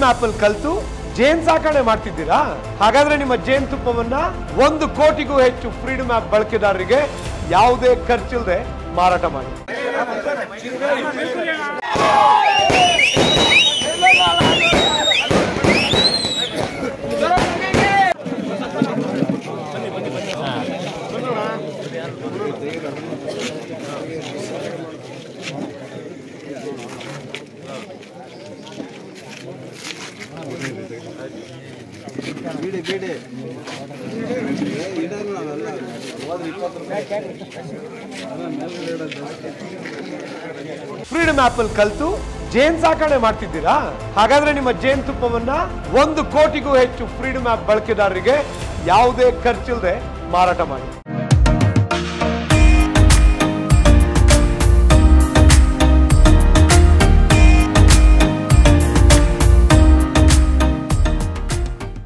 freedom app ಅಲ್ಲಿ ಕಲ್ತು ಜೇನ್ ಸಾಕಣೆ ಮಾಡ್ತಿದ್ದೀರಾ ಹಾಗಾದ್ರೆ ನಿಮ್ಮ ಜೇನ್ ತುಪ್ಪವನ್ನ ಒಂದು ಕೋಟಿಗೂ ಹೆಚ್ಚು ಫ್ರೀಡಮ್ ಆಪ್ ಬಳಕೆದಾರರಿಗೆ ಯಾವುದೇ ಖರ್ಚಿಲ್ಲದೆ ಮಾರಾಟ ಮಾಡಿ ಬಿಡಿ ಬಿಡಿ ಇಡಲ್ಲ ನಾವೆಲ್ಲ ಹೋದ್ರೆ ಇಪ್ಪತ್ತು ರೂಪಾಯಿ ಮೇಲ್ಗಡೆ ಇಡೋದು ಜಾಸ್ತಿ ಫ್ರೀಡಮ್ ಆಪ್ ಅಲ್ಲಿ ಕಲ್ತು ಜೇನ್ ಸಾಕಣೆ ಮಾಡ್ತಿದ್ದೀರಾ ಹಾಗಾದ್ರೆ ನಿಮ್ಮ ಜೇನ್ ತುಪ್ಪವನ್ನ ಒಂದು ಕೋಟಿಗೂ ಹೆಚ್ಚು ಫ್ರೀಡಮ್ ಆಪ್ ಬಳಕೆದಾರರಿಗೆ ಯಾವುದೇ ಖರ್ಚಿಲ್ಲದೆ ಮಾರಾಟ ಮಾಡಿ